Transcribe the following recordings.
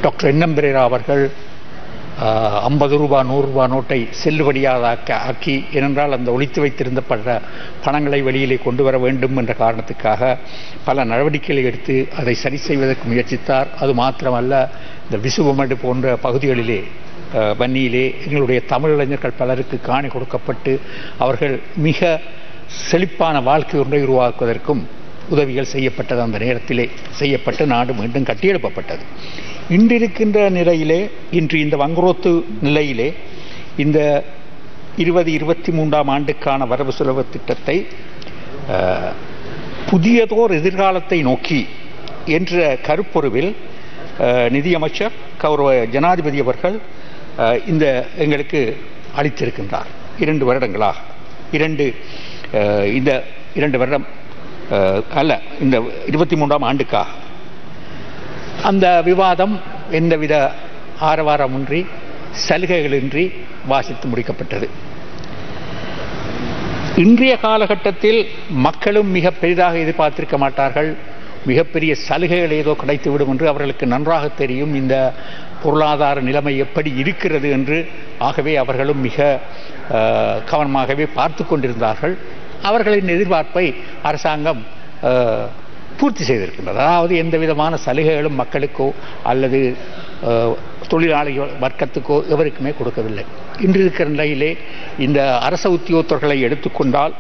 Doctor nm Perera அவர்கள் ஐம்பது ரூபா நூறு ரூபா நோட்டை செல்லுபடியாதாக்க ஆக்கி ஏனென்றால் அந்த ஒழித்து வைத்திருந்தப்பட்ட பணங்களை வெளியிலே கொண்டு வர வேண்டும் என்ற காரணத்துக்காக பல நடவடிக்கைகளை எடுத்து அதை சரி செய்வதற்கு முயற்சித்தார் அது மாத்திரமல்ல இந்த விசுவமடு போன்ற பகுதிகளிலே அஹ், வன்னியிலே எங்களுடைய தமிழ் இளைஞர்கள் பலருக்கு காணி கொடுக்கப்பட்டு அவர்கள் மிக செழிப்பான வாழ்க்கை ஒன்றை உருவாக்குவதற்கும் உதவிகள் செய்யப்பட்டது அந்த நேரத்திலே செய்யப்பட்டு நாடு மீண்டும் கட்டியெழுப்பப்பட்டது இன்று இருக்கின்ற நிலையிலே இன்று இந்த வங்குரோத்து நிலையிலே இந்த இருபது இருபத்தி மூன்றாம் ஆண்டுக்கான வரவு செலவு திட்டத்தை அஹ், புதியதோர் எதிர்காலத்தை நோக்கி என்ற கருப்பொருவில் அஹ், நிதியமைச்சர் கௌரவ ஜனாதிபதி அவர்கள் அஹ், இந்த எங்களுக்கு அளித்திருக்கின்றார் இரண்டு வருடங்களாக இரண்டு அஹ், இந்த இரண்டு வருடம் அஹ், அல்ல இந்த இருபத்தி மூன்றாம் ஆண்டுக்காக அந்த விவாதம் எந்தவித ஆரவாரமின்றி சலுகைகளின்றி வாசித்து முடிக்கப்பட்டது இன்றைய காலகட்டத்தில் மக்களும் மிக பெரிதாக எதிர்பார்த்திருக்க மாட்டார்கள் மிகப்பெரிய சலுகைகள் ஏதோ கிடைத்துவிடும் என்று அவர்களுக்கு நன்றாக தெரியும் இந்த பொருளாதார நிலைமை எப்படி இருக்கிறது என்று ஆகவே அவர்களும் மிக அஹ், கவனமாகவே பார்த்து கொண்டிருந்தார்கள் அவர்களின் எதிர்பார்ப்பை அரசாங்கம் அஹ், பூர்த்தி செய்திருக்கின்றது அதாவது எந்த விதமான சலுகைகளும் மக்களுக்கோ அல்லது அஹ், தொழிலாளி வர்க்கத்துக்கோ எவருக்குமே கொடுக்கவில்லை இன்று இருக்கிற நிலையிலே இந்த அரச உத்தியோகத்தர்களை எடுத்துக்கொண்டால்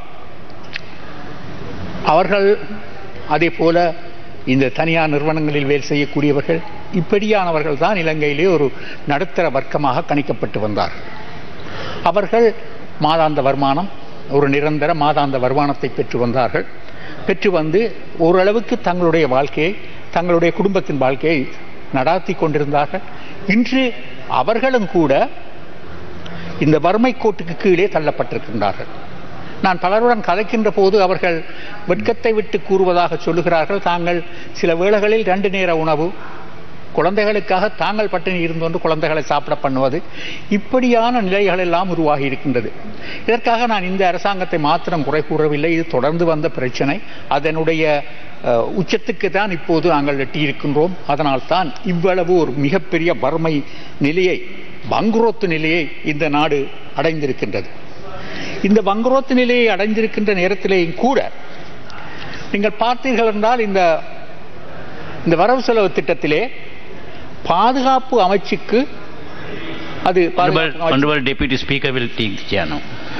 அவர்கள் அதே போல இந்த தனியார் நிறுவனங்களில் வேலை செய்யக்கூடியவர்கள் இப்படியானவர்கள் தான் இலங்கையிலே ஒரு நடுத்தர வர்க்கமாக கணிக்கப்பட்டு வந்தார்கள் அவர்கள் மாதாந்த வருமானம் ஒரு நிரந்தர மாதாந்த வருமானத்தை பெற்று வந்தார்கள் பெற்று வந்து ஓரளவுக்கு தங்களுடைய வாழ்க்கையை தங்களுடைய குடும்பத்தின் வாழ்க்கையை நடாத்தி கொண்டிருந்தார்கள் இன்று அவர்களும் கூட இந்த வறுமை கோட்டுக்கு கீழே தள்ளப்பட்டிருக்கின்றார்கள் நான் பலருடன் கதைக்கின்ற போது அவர்கள் வெட்கத்தை விட்டு கூறுவதாக சொல்லுகிறார்கள் தாங்கள் சில வேளைகளில் ரெண்டு நேர உணவு குழந்தைகளுக்காக தாங்கள் பட்டினி இருந்து கொண்டு குழந்தைகளை சாப்பிட பண்ணுவது இப்படியான நிலைகள் எல்லாம் உருவாகி இருக்கின்றது இதற்காக நான் இந்த அரசாங்கத்தை மாத்திரம் குறை கூறவில்லை இது தொடர்ந்து வந்த பிரச்சனை அதனுடைய அஹ், உச்சத்துக்கு தான் இப்போது நாங்கள் எட்டியிருக்கின்றோம் அதனால் தான் இவ்வளவு ஒரு மிகப்பெரிய வறுமை நிலையை வங்குரோத்து நிலையை இந்த நாடு அடைந்திருக்கின்றது இந்த வங்குரோத்து நிலையை அடைந்திருக்கின்ற நேரத்திலேயும் கூட நீங்கள் பார்த்தீர்கள் என்றால் இந்த இந்த வரவு செலவு திட்டத்திலே பாதுகாப்பு அமைச்சுக்கு அது Honorable, பாதுகாப்பு அமைச்சு- Honorable Deputy Speaker will take the chair now.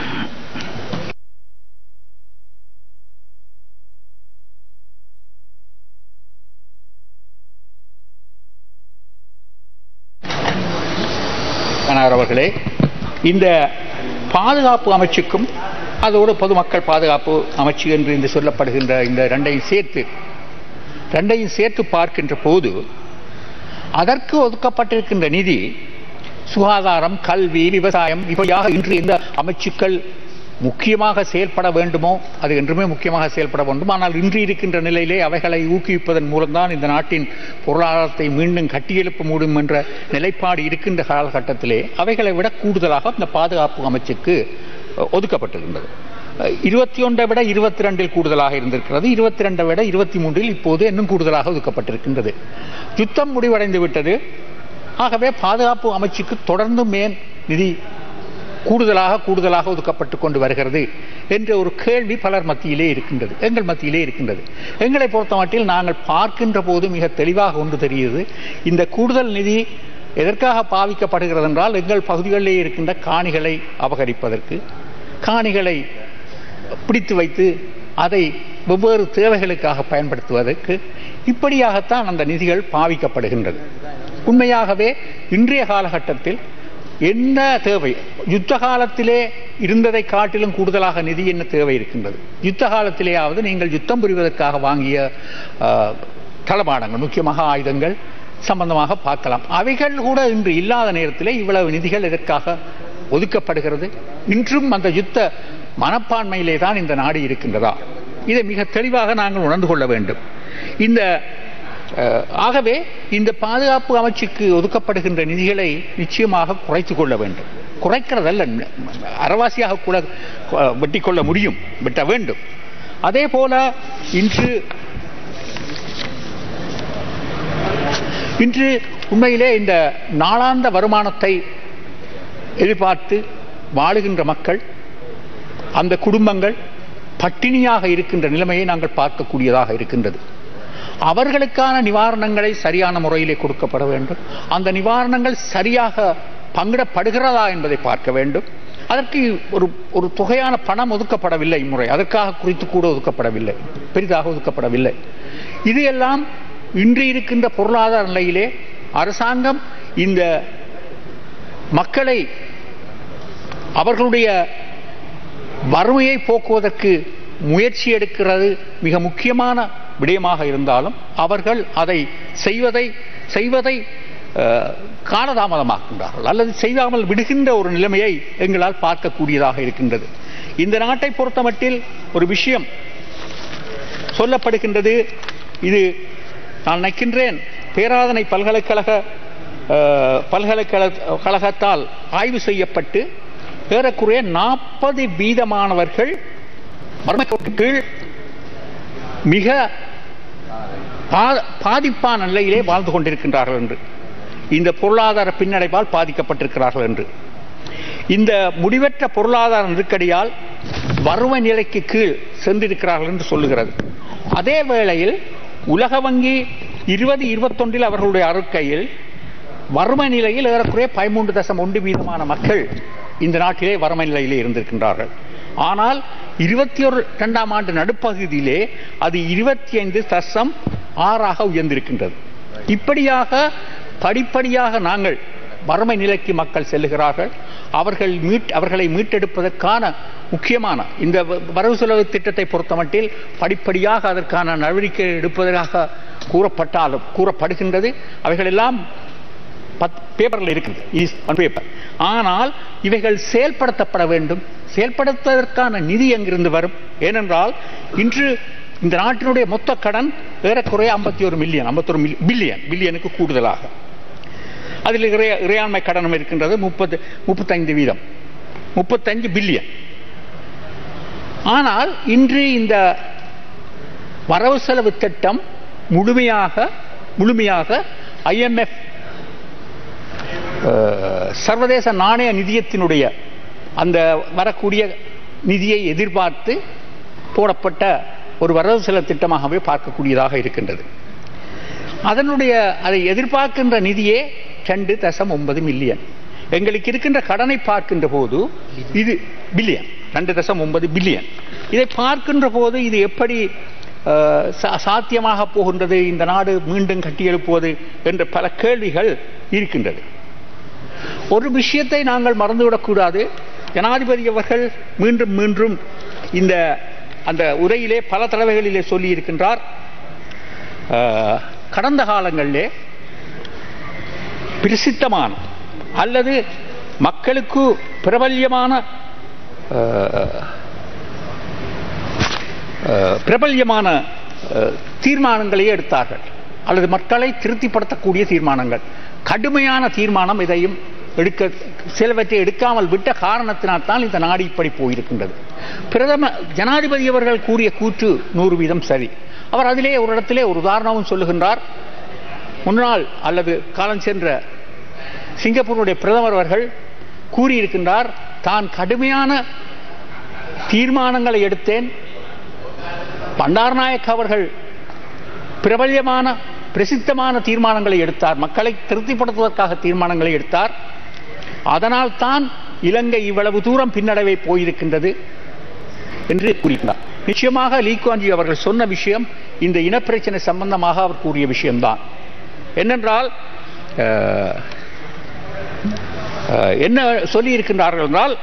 கணவர் அவர்களே இந்த பாதுகாப்பு அமைச்சுக்கும் அதோடு பொதுமக்கள் பாதுகாப்பு அமைச்சு என்று இந்த சொல்லப்படுகின்ற இந்த ரெண்டையும் சேர்த்து ரெண்டையும் சேர்த்து பார்க்கின்ற போது அதற்கு ஒதுக்கப்பட்டிருக்கின்ற நிதி சுகாதாரம் கல்வி விவசாயம் இப்படியாக இன்று இந்த அமைச்சுக்கள் முக்கியமாக செயல்பட வேண்டுமோ அது என்றுமே முக்கியமாக செயல்பட வேண்டும் ஆனால் இன்று இருக்கின்ற நிலையிலே அவைகளை ஊக்குவிப்பதன் மூலம்தான் இந்த நாட்டின் பொருளாதாரத்தை மீண்டும் கட்டியெழுப்ப முடியும் என்ற நிலைப்பாடு இருக்கின்ற காலகட்டத்திலே அவைகளை விட கூடுதலாக இந்த பாதுகாப்பு அமைச்சுக்கு அஹ், ஒதுக்கப்பட்டிருந்தது இருபத்தி ஒன்றை விட இருபத்தி ரெண்டில் கூடுதலாக இருந்திருக்கிறது இருபத்தி ரெண்டை விட இருபத்தி மூன்றில் இப்போது இன்னும் கூடுதலாக ஒதுக்கப்பட்டிருக்கின்றது யுத்தம் முடிவடைந்து விட்டது ஆகவே பாதுகாப்பு அமைச்சுக்கு தொடர்ந்து மேன் நிதி கூடுதலாக கூடுதலாக ஒதுக்கப்பட்டு கொண்டு வருகிறது என்ற ஒரு கேள்வி பலர் மத்தியிலே இருக்கின்றது எங்கள் மத்தியிலே இருக்கின்றது எங்களை பொறுத்தமட்டில் நாங்கள் பார்க்கின்ற போது மிக தெளிவாக ஒன்று தெரிகிறது இந்த கூடுதல் நிதி எதற்காக பாவிக்கப்படுகிறது என்றால் எங்கள் பகுதிகளிலே இருக்கின்ற காணிகளை அபகரிப்பதற்கு காணிகளை பிடித்து வைத்து அதை வெவ்வேறு தேவைகளுக்காக பயன்படுத்துவதற்கு இப்படியாகத்தான் அந்த நிதிகள் பாவிக்கப்படுகின்றது உண்மையாகவே இன்றைய காலகட்டத்தில் என்ன தேவை யுத்த காலத்திலே இருந்ததை காட்டிலும் கூடுதலாக நிதி என்ன தேவை இருக்கின்றது யுத்த காலத்திலேயாவது நீங்கள் யுத்தம் புரிவதற்காக வாங்கிய ஆஹ், தளபாடங்கள் முக்கியமாக ஆயுதங்கள் சம்பந்தமாக பார்க்கலாம் அவைகள் கூட இன்று இல்லாத நேரத்திலே இவ்வளவு நிதிகள் எதற்காக ஒதுக்கப்படுகிறது இன்றும் அந்த யுத்த மனப்பான்மையிலே தான் இந்த நாடு இருக்கின்றதா இதை மிக தெளிவாக நாங்கள் உணர்ந்து கொள்ள வேண்டும் இந்த அஹ், ஆகவே இந்த பாதுகாப்பு அமைச்சுக்கு ஒதுக்கப்படுகின்ற நிதிகளை நிச்சயமாக குறைத்துக் கொள்ள வேண்டும் குறைக்கிறதல்ல அறவாசியாக கூட அஹ், வெட்டிக் கொள்ள முடியும் வெட்ட வேண்டும் அதே போல இன்று இன்று உண்மையிலே இந்த நாளாந்த வருமானத்தை எதிர்பார்த்து வாழுகின்ற மக்கள் அந்த குடும்பங்கள் பட்டினியாக இருக்கின்ற நிலைமையை நாங்கள் பார்க்கக்கூடியதாக இருக்கின்றது அவர்களுக்கான நிவாரணங்களை சரியான முறையிலே கொடுக்கப்பட வேண்டும் அந்த நிவாரணங்கள் சரியாக பங்கிடப்படுகிறதா என்பதை பார்க்க வேண்டும் அதற்கு ஒரு ஒரு தொகையான பணம் ஒதுக்கப்படவில்லை இம்முறை அதற்காக குறித்து கூட ஒதுக்கப்படவில்லை பெரிதாக ஒதுக்கப்படவில்லை இது எல்லாம் இன்று இருக்கின்ற பொருளாதார நிலையிலே அரசாங்கம் இந்த மக்களை அவர்களுடைய வறுமையை போக்குவதற்கு முயற்சி எடுக்கிறது மிக முக்கியமான விடயமாக இருந்தாலும் அவர்கள் அதை செய்வதை செய்வதை அஹ், காலதாமதமாக்கின்றார்கள் அல்லது செய்யாமல் விடுகின்ற ஒரு நிலைமையை எங்களால் பார்க்கக்கூடியதாக இருக்கின்றது இந்த நாட்டை பொறுத்தமட்டில் ஒரு விஷயம் சொல்லப்படுகின்றது இது நான் நினைக்கின்றேன் பேராதனை பல்கலைக்கழக அஹ், பல்கலைக்கழக கழகத்தால் ஆய்வு செய்யப்பட்டு ஏறக்குறைய நாற்பது வீதமானவர்கள் வறுமைக்கோட்டு கீழ் மிக பா- பாதிப்பான நிலையிலே வாழ்ந்து கொண்டிருக்கின்றார்கள் என்று இந்த பொருளாதார பின்னடைவால் பாதிக்கப்பட்டிருக்கிறார்கள் என்று இந்த முடிவற்ற பொருளாதார நெருக்கடியால் வறுமை நிலைக்கு கீழ் சென்றிருக்கிறார்கள் என்று சொல்லுகிறது அதே வேளையில் உலக வங்கி இருபது இருபத்தொன்றில் அவர்களுடைய அறிக்கையில் வறுமை நிலையில் ஏறக்குறைய பதிமூன்று தசம் ஒன்று வீதமான மக்கள் இந்த நாட்டிலே வறுமை நிலையிலே இருந்திருக்கின்றார்கள் ஆனால் இருபத்தி ஒரு இரண்டாம் ஆண்டு நடுப்பகுதியிலே அது இருபத்தி ஐந்து தசம் ஆறாக உயர்ந்திருக்கின்றது இப்படியாக படிப்படியாக நாங்கள் வறுமை நிலைக்கு மக்கள் செல்லுகிறார்கள் அவர்கள் மீட் அவர்களை மீட்டெடுப்பதற்கான முக்கியமான இந்த வ- வரவு செலவு திட்டத்தை பொறுத்தமட்டில் படிப்படியாக அதற்கான நடவடிக்கை எடுப்பதாக கூறப்பட்டாலும் கூறப்படுகின்றது அவைகள் எல்லாம் பத் பேப்பரில் இருக்குது இஸ் ஒன் பேப்பர் ஆனால் இவைகள் செயல்படுத்தப்பட வேண்டும் செயல்படுத்துவதற்கான நிதி எங்கிருந்து வரும் ஏனென்றால் இன்று இந்த நாட்டினுடைய மொத்த கடன் ஏறக்குறைய ஐம்பத்தி ஒரு மில்லியன் ஐம்பத்தொரு பில்லியன் பில்லியனுக்கு கூடுதலாக அதில் இறை- இறையாண்மை கடனும் இருக்கின்றது முப்பது முப்பத்தைந்து வீதம் முப்பத்தஞ்சு பில்லியன் ஆனால் இன்று இந்த வரவு செலவு திட்டம் முழுமையாக முழுமையாக ஐஎம்எஃப் சர்வதேச நாணய நிதியத்தினுடைய அந்த வரக்கூடிய நிதியை எதிர்பார்த்து போடப்பட்ட ஒரு வரவு செலவு திட்டமாகவே பார்க்கக்கூடியதாக இருக்கின்றது அதனுடைய அதை எதிர்பார்க்கின்ற நிதியே ரெண்டு தசம் ஒன்பது மில்லியன் எங்களுக்கு இருக்கின்ற கடனை பார்க்கின்ற போது இது பில்லியன் ரெண்டு தசம் ஒன்பது பில்லியன் இதை பார்க்கின்ற போது இது எப்படி அஹ், சா- சாத்தியமாக போகின்றது இந்த நாடு மீண்டும் கட்டியெழுப்புவது என்ற பல கேள்விகள் இருக்கின்றது ஒரு விஷயத்தை நாங்கள் மறந்துவிடக்கூடாது ஜனாதிபதி அவர்கள் மீண்டும் மீண்டும் இந்த அந்த உரையிலே பல தடவைகளிலே சொல்லி இருக்கின்றார் அஹ், கடந்த காலங்களிலே பிரசித்தமான அல்லது மக்களுக்கு பிரபல்யமான அஹ், அஹ், பிரபல்யமான அஹ், தீர்மானங்களையே எடுத்தார்கள் அல்லது மக்களை திருப்திப்படுத்தக்கூடிய தீர்மானங்கள் கடுமையான தீர்மானம் இதையும் எடுக்க சிலவற்றை எடுக்காமல் விட்ட காரணத்தினால் தான் இந்த நாடு இப்படி போயிருக்கின்றது பிரதம ஜனாதிபதி அவர்கள் கூறிய கூற்று நூறு வீதம் சரி அவர் அதிலே ஒரு இடத்திலே ஒரு உதாரணமும் சொல்லுகின்றார் முன்னாள் அல்லது காலம் சென்ற சிங்கப்பூருடைய பிரதமர் அவர்கள் கூறியிருக்கின்றார் தான் கடுமையான தீர்மானங்களை எடுத்தேன் பண்டாரநாயக் அவர்கள் பிரபல்யமான பிரசித்தமான தீர்மானங்களை எடுத்தார் மக்களை திருப்திப்படுத்துவதற்காக தீர்மானங்களை எடுத்தார் அதனால் தான் இலங்கை இவ்வளவு தூரம் பின்னடைவை போயிருக்கின்றது என்று கூறினார் நிச்சயமாக லீ குவான் ஜி அவர்கள் சொன்ன விஷயம் இந்த இனப்பிரச்சனை சம்பந்தமாக அவர் கூறிய விஷயம்தான் என்னென்றால் அஹ், அஹ், என்ன சொல்லி இருக்கின்றார்கள் என்றால்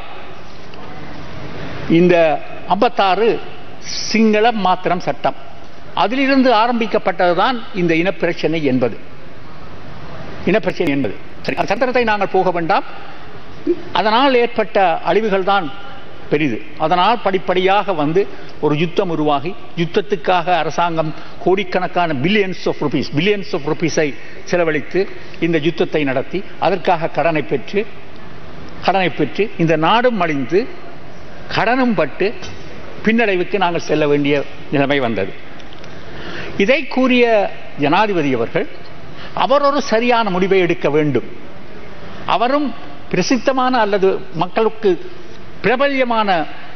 இந்த ஐம்பத்தாறு சிங்களம் மாத்திரம் சட்டம் அதிலிருந்து ஆரம்பிக்கப்பட்டதுதான் இந்த இனப்பிரச்சனை என்பது இனப்பிரச்சனை என்பது சரி அந்த சட்டத்தை நாங்கள் போக வேண்டாம் அதனால் ஏற்பட்ட அழிவுகள் தான் பெரிது அதனால் படிப்படியாக வந்து ஒரு யுத்தம் உருவாகி யுத்தத்துக்காக அரசாங்கம் கோடிக்கணக்கான billions of rupees billions of ருபீஸை செலவழித்து இந்த யுத்தத்தை நடத்தி அதற்காக கடனை பெற்று கடனை பெற்று இந்த நாடும் அழிந்து கடனும் பட்டு பின்னடைவுக்கு நாங்கள் செல்ல வேண்டிய நிலைமை வந்தது இதை கூறிய ஜனாதிபதி அவர்கள் அவர் ஒரு சரியான முடிவை எடுக்க வேண்டும் அவரும் பிரசித்தமான அல்லது மக்களுக்கு பிரபல்யமான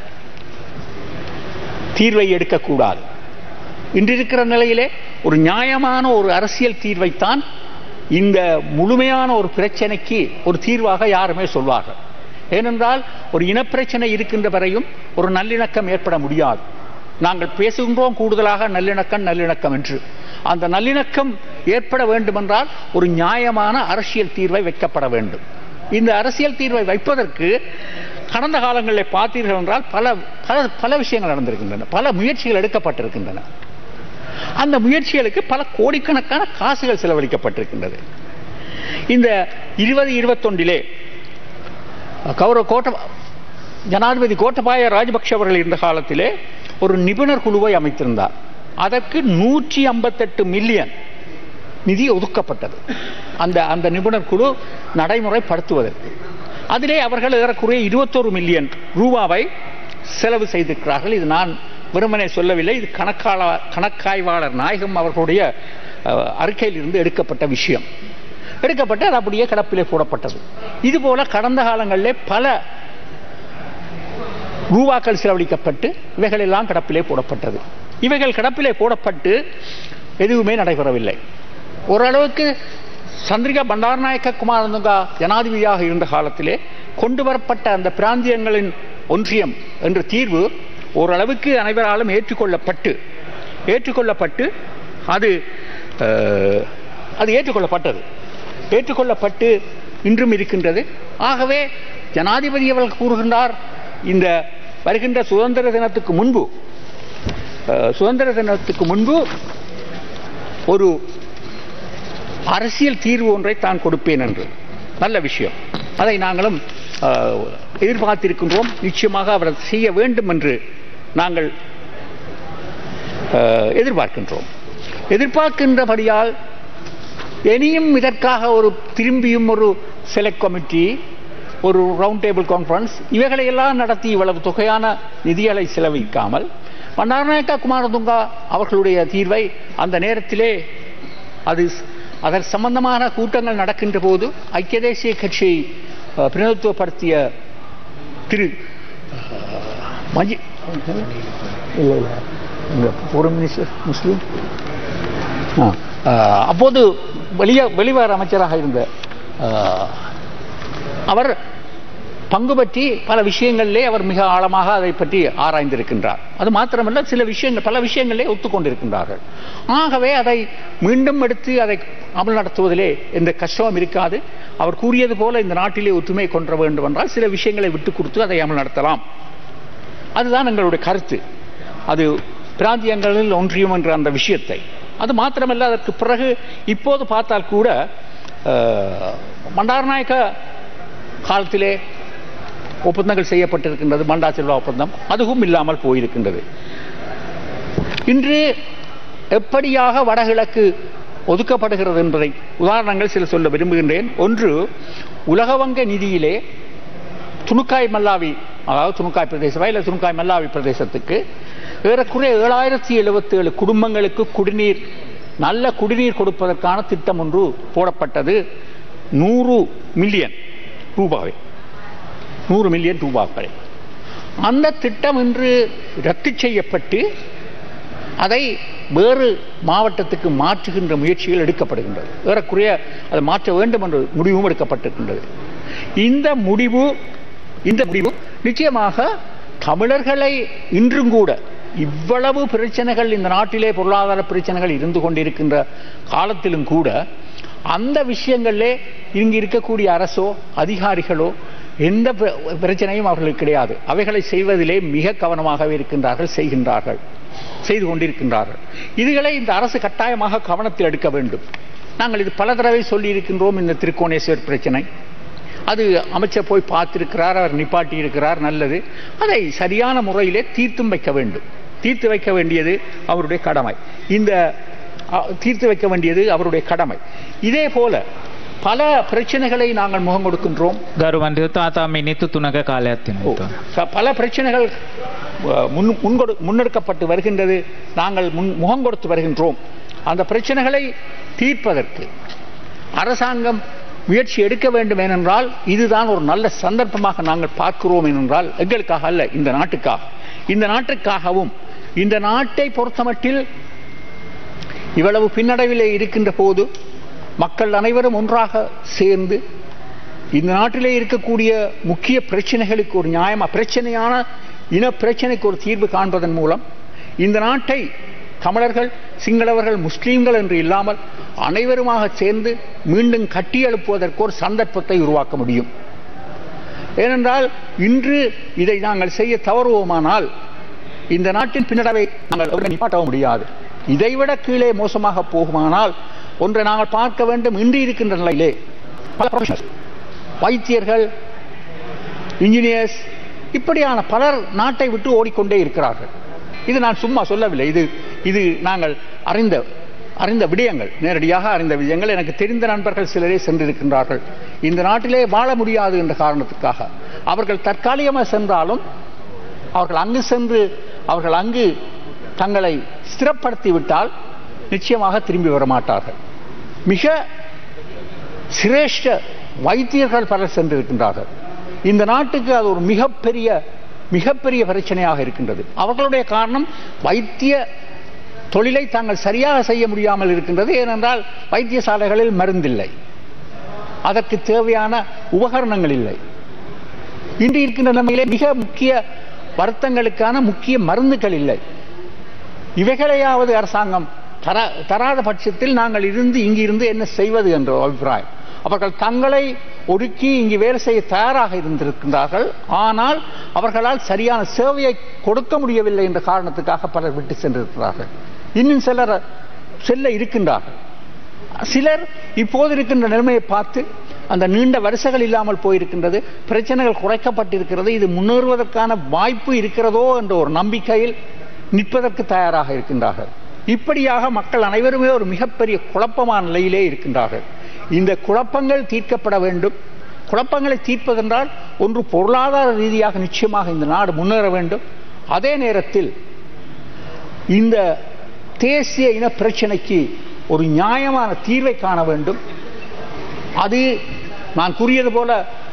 தீர்வை எடுக்கக்கூடாது இன்று இருக்கிற நிலையிலே ஒரு நியாயமான ஒரு அரசியல் தீர்வைத்தான் இந்த முழுமையான ஒரு பிரச்சனைக்கு ஒரு தீர்வாக யாருமே சொல்வார்கள் ஏனென்றால் ஒரு இனப்பிரச்சனை இருக்கின்ற வரையும் ஒரு நல்லிணக்கம் ஏற்பட முடியாது நாங்கள் பேசுகின்றோம் கூடுதலாக நல்லிணக்கம் நல்லிணக்கம் என்று அந்த நல்லிணக்கம் ஏற்பட வேண்டுமென்றால் ஒரு நியாயமான அரசியல் தீர்வை வைக்கப்பட வேண்டும் இந்த அரசியல் தீர்வை வைப்பதற்கு கடந்த காலங்களில் பார்த்தீர்கள் என்றால் பல பல பல விஷயங்கள் நடந்திருக்கின்றன பல முயற்சிகள் எடுக்கப்பட்டிருக்கின்றன அந்த முயற்சிகளுக்கு பல கோடிக்கணக்கான காசுகள் செலவழிக்கப்பட்டிருக்கின்றது இந்த இருபது இருபத்தொன்றிலே கௌரவ கோட்ட ஜனாதிபதி கோட்டபாய ராஜபக்ஷ அவர்கள் இருந்த காலத்திலே ஒரு நிபுணர் குழுவை அமைத்திருந்தார் அதற்கு நூற்றி ஐம்பத்தெட்டு மில்லியன் நிதி ஒதுக்கப்பட்டது அந்த அந்த நிபுணர் குழு நடைமுறைப்படுத்துவதற்கு அதிலே அவர்கள் ஏறக்குறைய இருபத்தோரு மில்லியன் ரூபாவை செலவு செய்திருக்கிறார்கள் இது நான் வெறுமனே சொல்லவில்லை இது கணக்காள கணக்காய்வாளர் நாயகம் அவர்களுடைய அஹ், அறிக்கையிலிருந்து எடுக்கப்பட்ட விஷயம் எடுக்கப்பட்டு அது அப்படியே கிடப்பிலே போடப்பட்டது இதுபோல கடந்த காலங்களிலே பல ரூபாக்கள் செலவழிக்கப்பட்டு இவைகள் எல்லாம் கிடப்பிலே போடப்பட்டது இவைகள் கிடப்பிலே போடப்பட்டு எதுவுமே நடைபெறவில்லை ஓரளவுக்கு சந்திரிகா பண்டாரநாயக்க குமாரதுங்கா ஜனாதிபதியாக இருந்த காலத்திலே கொண்டு வரப்பட்ட அந்த பிராந்தியங்களின் ஒன்றியம் என்ற தீர்வு ஓரளவுக்கு அனைவராலும் ஏற்றுக்கொள்ளப்பட்டு ஏற்றுக்கொள்ளப்பட்டு அது அஹ், அது ஏற்றுக்கொள்ளப்பட்டது ஏற்றுக்கொள்ளப்பட்டு இன்றும் இருக்கின்றது ஆகவே ஜனாதிபதி அவர்கள் கூறுகின்றார் இந்த வருகின்ற சுதந்திர தினத்துக்கு முன்பு அஹ், சுதந்திர தினத்துக்கு முன்பு ஒரு அரசியல் தீர்வு ஒன்றை தான் கொடுப்பேன் என்று நல்ல விஷயம் அதை நாங்களும் அஹ், எதிர்பார்த்திருக்கின்றோம் நிச்சயமாக அவர் அதை செய்ய வேண்டும் என்று நாங்கள் அஹ், எதிர்பார்க்கின்றோம் எதிர்பார்க்கின்றபடியால் இனியும் இதற்காக ஒரு திரும்பியும் ஒரு செலக்ட் கமிட்டி ஒரு ரவுண்ட் டேபிள் கான்ஃபரன்ஸ் இவைகளை எல்லாம் நடத்தி இவ்வளவு தொகையான நிதிகளை செலவழிக்காமல் பண்டாரநாயக்கா குமாரதுங்கா அவர்களுடைய தீர்வை அந்த நேரத்திலே அது அதற்கு சம்பந்தமான கூட்டங்கள் நடக்கின்ற போது ஐக்கிய தேசிய கட்சியை அஹ், பிரதிநிதித்துவப்படுத்திய திரு அஹ், மஜி இல்லை இல்லை இந்த ஃபோரம் மினிஸ்டர் முஸ்லீம் ஆ, அஹ், அப்போது வெளிய வெளிவார அமைச்சராக இருந்த அஹ், அவர் பங்கு பற்றி பல விஷயங்களிலே அவர் மிக ஆழமாக அதை பற்றி ஆராய்ந்திருக்கின்றார் அது மாத்திரமல்ல சில விஷயங்கள் பல விஷயங்களே ஒத்துக்கொண்டிருக்கின்றார்கள் ஆகவே அதை மீண்டும் எடுத்து அதை அமல் நடத்துவதிலே எந்த கஷ்டமும் இருக்காது அவர் கூறியது போல இந்த நாட்டிலே ஒற்றுமை கொன்ற வேண்டும் என்றால் சில விஷயங்களை விட்டு கொடுத்து அதை அமல் நடத்தலாம் அதுதான் எங்களுடைய கருத்து அது பிராந்தியங்களில் ஒன்றியம் என்ற அந்த விஷயத்தை அது மாத்திரமல்ல அதற்கு பிறகு இப்போது பார்த்தால் கூட அஹ், பண்டாரநாயக்க காலத்திலே ஒப்பந்தங்கள் செய்யப்பட்டிருக்கின்றது மண்டா செல்வா ஒப்பந்தம் அதுவும் இல்லாமல் போயிருக்கின்றது இன்று எப்படியாக வடகிழக்கு ஒதுக்கப்படுகிறது என்பதை உதாரணங்கள் சில சொல்ல விரும்புகின்றேன் ஒன்று உலக வங்க நிதியிலே துணுக்காய் மல்லாவி அதாவது துணுக்காய் பிரதேசமா இல்லை துணுக்காய் மல்லாவி பிரதேசத்துக்கு ஏறக்குறைய ஏழாயிரத்தி எழுபத்தி ஏழு குடும்பங்களுக்கு குடிநீர் நல்ல குடிநீர் கொடுப்பதற்கான திட்டம் ஒன்று போடப்பட்டது நூறு மில்லியன் ரூபாய் நூறு மில்லியன் ரூபாய்களை அந்த திட்டம் இன்று ரத்து செய்யப்பட்டு அதை வேறு மாவட்டத்துக்கு மாற்றுகின்ற முயற்சிகள் எடுக்கப்படுகின்றது ஏறக்குறைய அதை மாற்ற வேண்டும் என்ற முடிவும் எடுக்கப்பட்டிருக்கின்றது இந்த முடிவு இந்த முடிவு நிச்சயமாக தமிழர்களை இன்றும் கூட இவ்வளவு பிரச்சனைகள் இந்த நாட்டிலே பொருளாதார பிரச்சனைகள் இருந்து கொண்டிருக்கின்ற காலத்திலும் கூட அந்த விஷயங்களிலே இங்கு இருக்கக்கூடிய அரசோ அதிகாரிகளோ எந்த பிர- பிரச்சனையும் அவர்களுக்கு கிடையாது அவைகளை செய்வதிலே மிக கவனமாகவே இருக்கின்றார்கள் செய்கின்றார்கள் செய்து கொண்டிருக்கின்றார்கள் இதுகளை இந்த அரசு கட்டாயமாக கவனத்தில் எடுக்க வேண்டும் நாங்கள் இது பல தடவை சொல்லி இருக்கின்றோம் இந்த திருக்கோணேஸ்வர் பிரச்சனை அது அமைச்சர் போய் பார்த்திருக்கிறார் அவர் நிப்பாட்டி இருக்கிறார் நல்லது அதை சரியான முறையிலே தீர்த்தும் வைக்க வேண்டும் தீர்த்து வைக்க வேண்டியது அவருடைய கடமை இந்த அ, தீர்த்து வைக்க வேண்டியது அவருடைய கடமை இதே போல பல பிரச்சனைகளை நாங்கள் முகம் கொடுக்கின்றோம் ගරු මන්ත්‍රීතුමා තා මිනිත්තු 3ක කාලයක් තියෙනවා. ப- பல பிரச்சனைகள் அஹ், முன் முன்கொடு முன்னெடுக்கப்பட்டு வருகின்றது நாங்கள் முன் முகம் கொடுத்து வருகின்றோம் அந்த பிரச்சனைகளை தீர்ப்பதற்கு அரசாங்கம் முயற்சி எடுக்க வேண்டும் ஏனென்றால் இதுதான் ஒரு நல்ல சந்தர்ப்பமாக நாங்கள் பார்க்கிறோம் ஏனென்றால் எங்களுக்காக அல்ல இந்த நாட்டுக்காக இந்த நாட்டுக்காகவும் இந்த நாட்டை பொறுத்தமட்டில் இவ்வளவு பின்னடைவிலே இருக்கின்ற போது மக்கள் அனைவரும் ஒன்றாக சேர்ந்து இந்த நாட்டிலே இருக்கக்கூடிய முக்கிய பிரச்சனைகளுக்கு ஒரு நியாயமா பிரச்சனையான இன பிரச்சனைக்கு ஒரு தீர்வு காண்பதன் மூலம் இந்த நாட்டை தமிழர்கள் சிங்களவர்கள் முஸ்லீம்கள் என்று இல்லாமல் அனைவருமாக சேர்ந்து மீண்டும் கட்டியெழுப்புவதற்கு ஒரு சந்தர்ப்பத்தை உருவாக்க முடியும் ஏனென்றால் இன்று இதை நாங்கள் செய்ய தவறுவோமானால் இந்த நாட்டின் பின்னடைவை நாங்கள் எவரும் நிப்பாட்டவும் முடியாது இதைவிட கீழே மோசமாக போகுமானால் ஒன்றை நாங்கள் பார்க்க வேண்டும் இன்று இருக்கின்ற நிலையிலே பல professionals, வைத்தியர்கள் இன்ஜினியர்ஸ் இப்படியான பலர் நாட்டை விட்டு ஓடிக்கொண்டே இருக்கிறார்கள் இது நான் சும்மா சொல்லவில்லை இது இது நாங்கள் அறிந்த அறிந்த விடயங்கள் நேரடியாக அறிந்த விடயங்கள் எனக்கு தெரிந்த நண்பர்கள் சிலரே சென்றிருக்கின்றார்கள் இந்த நாட்டிலே வாழ முடியாது என்ற காரணத்துக்காக அவர்கள் தற்காலிகமாக சென்றாலும் அவர்கள் அங்கு சென்று அவர்கள் அங்கு தங்களை ஸ்திரப்படுத்தி விட்டால் நிச்சயமாக திரும்பி வர மாட்டார்கள் மிக சிரேஷ்ட வைத்தியர்கள் பலர் சென்றிருக்கின்றார்கள் இந்த நாட்டுக்கு அது ஒரு மிகப்பெரிய மிகப்பெரிய பிரச்சனையாக இருக்கின்றது அவர்களுடைய காரணம் வைத்திய தொழிலை தாங்கள் சரியாக செய்ய முடியாமல் இருக்கின்றது ஏனென்றால் வைத்தியசாலைகளில் மருந்தில்லை அதற்கு தேவையான உபகரணங்கள் இல்லை இன்று இருக்கின்ற நிலைமையிலே மிக முக்கிய வருத்தங்களுக்கான முக்கிய மருந்துகள் இல்லை இவைகளையாவது அரசாங்கம் தர தராத பட்சத்தில் நாங்கள் இருந்து இங்கிருந்து என்ன செய்வது என்ற ஒரு அபிப்பிராயம் அவர்கள் தங்களை ஒடுக்கி இங்கு வேலை செய்ய தயாராக இருந்திருக்கின்றார்கள் ஆனால் அவர்களால் சரியான சேவையை கொடுக்க முடியவில்லை என்ற காரணத்துக்காக பலர் விட்டு சென்றிருக்கிறார்கள் இன்னும் சிலர் செல்ல இருக்கின்றார்கள் சிலர் இப்போது இருக்கின்ற நிலைமையை பார்த்து அந்த நீண்ட வரிசைகள் இல்லாமல் போயிருக்கின்றது பிரச்சனைகள் குறைக்கப்பட்டிருக்கிறது இது முன்னேறுவதற்கான வாய்ப்பு இருக்கிறதோ என்ற ஒரு நம்பிக்கையில் நிற்பதற்கு தயாராக இருக்கின்றார்கள் இப்படியாக மக்கள் அனைவருமே ஒரு மிகப்பெரிய குழப்பமான நிலையிலே இருக்கின்றார்கள் இந்த குழப்பங்கள் தீர்க்கப்பட வேண்டும் குழப்பங்களை தீர்ப்பதென்றால் ஒன்று பொருளாதார ரீதியாக நிச்சயமாக இந்த நாடு முன்னேற வேண்டும் அதே நேரத்தில் இந்த தேசிய இன பிரச்சனைக்கு ஒரு நியாயமான தீர்வை காண வேண்டும் அது நான் கூறியது போல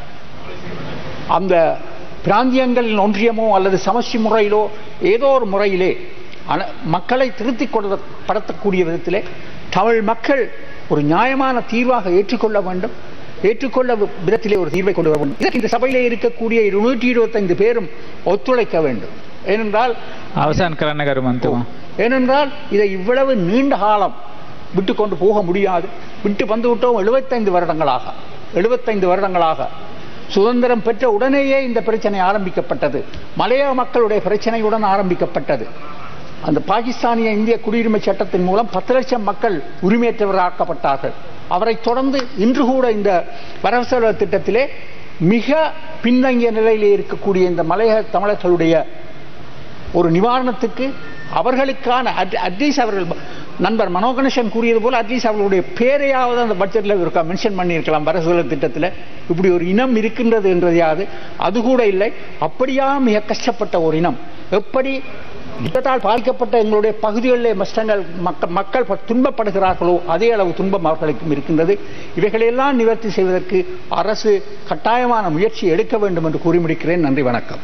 அந்த பிராந்தியங்களின் ஒன்றியமோ அல்லது சமஷ்டி முறையிலோ ஏதோ ஒரு முறையிலே அன- மக்களை திருத்திக் கொள்ள படுத்தக்கூடிய விதத்திலே தமிழ் மக்கள் ஒரு நியாயமான தீர்வாக ஏற்றுக்கொள்ள வேண்டும் ஏற்றுக்கொள்ள வி- விதத்திலே ஒரு தீர்வை கொண்டு வர வேண்டும் இதற்கு இந்த சபையிலே இருக்கக்கூடிய இருநூற்றி இருபத்தைந்து பேரும் ஒத்துழைக்க வேண்டும் ஏனென்றால் අවසන් කරන්න කරු මන්තුමා. ஏனென்றால் இதை இவ்வளவு நீண்ட காலம் விட்டு கொண்டு போக முடியாது விட்டு வந்து விட்டோம் எழுபத்தைந்து வருடங்களாக எழுபத்தைந்து வருடங்களாக சுதந்திரம் பெற்ற உடனேயே இந்த பிரச்சனை ஆரம்பிக்கப்பட்டது மலையாள மக்களுடைய பிரச்சனையுடன் ஆரம்பிக்கப்பட்டது அந்த பாகிஸ்தானிய இந்திய குடியுரிமை சட்டத்தின் மூலம் பத்து லட்சம் மக்கள் உரிமையற்றவராக்கப்பட்டார்கள் அவரை தொடர்ந்து இன்று கூட இந்த வரவு செலவு திட்டத்திலே மிக பின்தங்கிய நிலையிலே இருக்கக்கூடிய இந்த மலையக தமிழர்களுடைய ஒரு நிவாரணத்துக்கு அவர்களுக்கான அட்லீஸ்ட் அவர்கள் நண்பர் மனோகணேசன் கூறியது போல அட்லீஸ்ட் அவர்களுடைய பேரையாவது அந்த பட்ஜெட்டில் இருக்கா மென்ஷன் பண்ணியிருக்கலாம் வரசூழல் திட்டத்தில் இப்படி ஒரு இனம் இருக்கின்றது என்றதையாவது அது கூட இல்லை அப்படியா மிக கஷ்டப்பட்ட ஒரு இனம் எப்படி யுத்தத்தால் பாதிக்கப்பட்ட எங்களுடைய பகுதிகளிலே கஷ்டங்கள் மக்கள் மக்கள் ப- துன்பப்படுகிறார்களோ அதே அளவு துன்பம் அவர்களுக்கும் இருக்கின்றது இவைகளையெல்லாம் நிவர்த்தி செய்வதற்கு அரசு கட்டாயமான முயற்சி எடுக்க வேண்டும் என்று கூறி முடிக்கிறேன் நன்றி வணக்கம்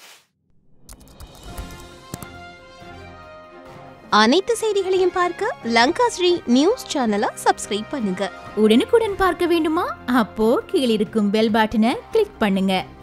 அனைத்து செய்திகளையும் பார்க்க லங்கா ஸ்ரீ நியூஸ் சேனலை சப்ஸ்கிரைப் பண்ணுங்க உடனுக்குடன் பார்க்க வேண்டுமா அப்போ கீழிருக்கும் பெல் பட்டனை கிளிக் பண்ணுங்க